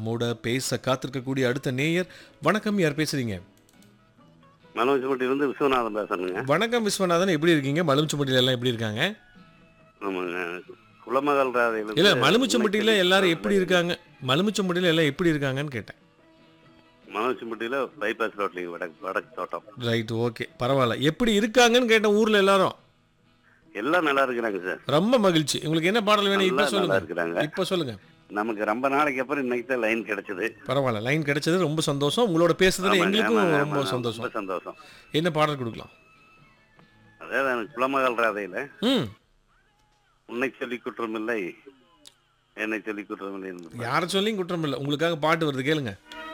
நம்மோட பேச காத்திருக்கக்கூடிய அடுத்த நேயர் வணக்கம் யார் பேசுறீங்க மனோஜ்பட்டியிலிருந்து விஸ்வநாதன் பேசுறேங்க வணக்கம் விஸ்வநாதன் எப்படி இருக்கீங்க மலுமிச்சம்பட்டியில எல்லாம் எப்படி இருக்காங்க ஆமாங்க குலமகள் ராதையிலிருந்து இல்ல மலுமிச்சம்பட்டியில எல்லாரும் எப்படி இருக்காங்க மலுமிச்சம்பட்டியில எல்லாம் எப்படி இருக்காங்கன்னு கேட்டேன் மனோஜ்பட்டியில பைபாஸ் ரோட்லிங்க வடக்கு வடக்கு தோட்டம் ரைட் ஓகே பரவாயில்ல எப்படி இருக்காங்கன்னு கேட்டேன் ஊர்ல எல்லாரும் எல்லாம் நல்லா இருக்கிறாங்க சார் ரொம்ப மகிழ்ச்சி உங்களுக்கு என்ன பாடல் வேணும் இப்ப எல்லாம் நல்லா சொல்லுங்க இருக்கிறாங்க இப்ப சொல்லுங்க நமக்கு ரொம்ப நாளைக்கு அப்புறம் இன்னைக்கு தான் லைன் கிடைச்சது பரவாயில்ல லைன் கிடைச்சது ரொம்ப சந்தோஷம் உங்களோட பேசுறதுல ஆமாங்க, எங்களுக்கும் ஆமாங்க, ரொம்ப ஆமாங்க, சந்தோஷம் ரொம்ப சந்தோஷம் என்ன பாடல் கொடுக்கலாம் அதாவது எனக்கு குலமகள் ராதையில ம் உன்னை சொல்லி குற்றமில்லை என்னை சொல்லி குற்றமில்லை என்பது. யாரை சொல்லியும் குற்றம் இல்லை உங்களுக்காக பாட்டு வருது கேளுங்க